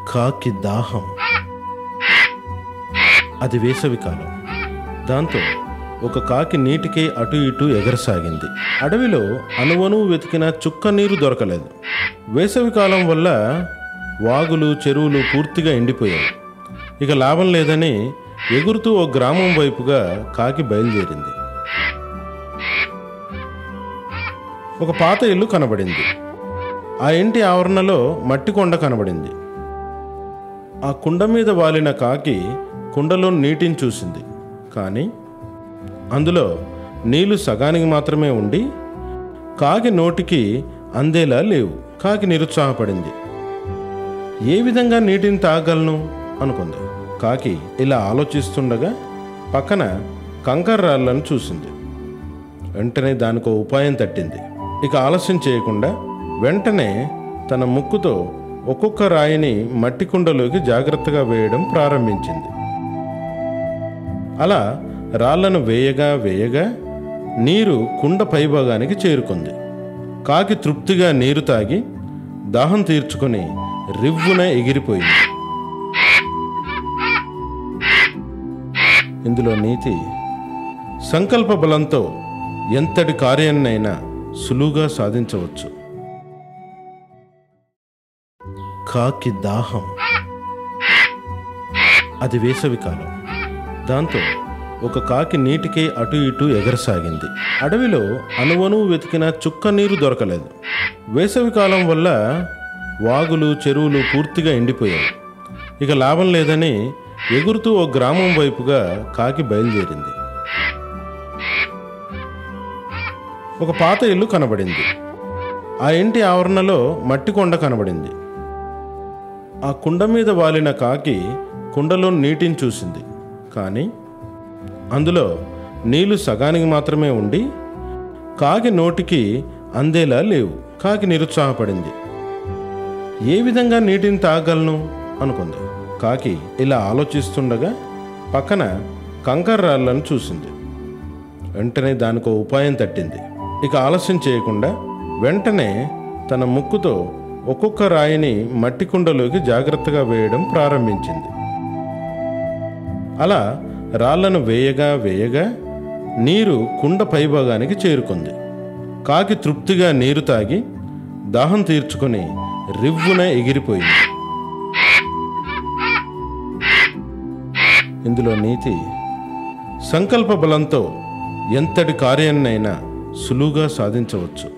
కాకి దాహం అది వేసవి కాలం దాంతో ఒక కాకి నీటికి అటు ఇటు ఎగరసాగింది అడవిలో అనువనువు వెతికిన చుక్క నీరు దొరకలేదు వేసవి కాలం వల్ల వాగులు చెరువులు పూర్తిగా ఎండిపోయాయి ఇక లాభం లేదని ఎగురుతూ ఓ గ్రామం వైపుగా కాకి బయలుదేరింది ఒక పాత ఇల్లు కనబడింది ఆ ఇంటి ఆవరణలో మట్టి కొండ కనబడింది ఆ కుండ మీద వాలిన కాకి కుండలో నీటిని చూసింది కానీ అందులో నీళ్లు సగానికి మాత్రమే ఉండి కాకి నోటికి అందేలా లేవు కాకి నిరుత్సాహపడింది ఏ విధంగా నీటిని తాగలను అనుకుంది కాకి ఇలా ఆలోచిస్తుండగా పక్కన కంకర రాళ్ళను చూసింది వెంటనే దానికి ఓ ఉపాయం తట్టింది ఇక ఆలస్యం చేయకుండా వెంటనే తన ముక్కుతో ఒక్కొక్క రాయిని మట్టి కుండలోకి జాగ్రత్తగా వేయడం ప్రారంభించింది అలా రాళ్లను వేయగా వేయగా నీరు కుండ పైభాగానికి చేరుకుంది కాకి తృప్తిగా నీరు తాగి దాహం తీర్చుకొని రివ్వున ఎగిరిపోయింది ఇందులో నీతి సంకల్ప బలంతో ఎంతటి కార్యాన్నైనా సులువుగా సాధించవచ్చు కాకి దాహం అది వేసవి కాలం దాంతో ఒక కాకి నీటికి అటు ఇటు ఎగరసాగింది అడవిలో అనువనువు వెతికిన చుక్క నీరు దొరకలేదు వేసవి కాలం వల్ల వాగులు చెరువులు పూర్తిగా ఎండిపోయాయి ఇక లాభం లేదని ఎగురుతూ ఓ గ్రామం వైపుగా కాకి బయలుదేరింది ఒక పాత ఇల్లు కనబడింది ఆ ఇంటి ఆవరణలో మట్టి కొండ కనబడింది ఆ కుండ మీద వాలిన కాకి కుండలో నీటిని చూసింది కానీ అందులో నీళ్లు సగానికి మాత్రమే ఉండి కాకి నోటికి అందేలా లేవు కాకి నిరుత్సాహపడింది ఏ విధంగా నీటిని తాగలను అనుకుంది కాకి ఇలా ఆలోచిస్తుండగా పక్కన కంకర రాళ్ళను చూసింది వెంటనే దానికి ఓ ఉపాయం తట్టింది ఇక ఆలస్యం చేయకుండా వెంటనే తన ముక్కుతో ఒక్కొక్క రాయిని మట్టి కుండలోకి జాగ్రత్తగా వేయడం ప్రారంభించింది అలా రాళ్లను వేయగా వేయగా నీరు కుండ పైభాగానికి చేరుకుంది కాకి తృప్తిగా నీరు తాగి దాహం తీర్చుకొని రివ్వున ఎగిరిపోయింది ఇందులో నీతి సంకల్ప బలంతో ఎంతటి కార్యాన్నైనా సులువుగా సాధించవచ్చు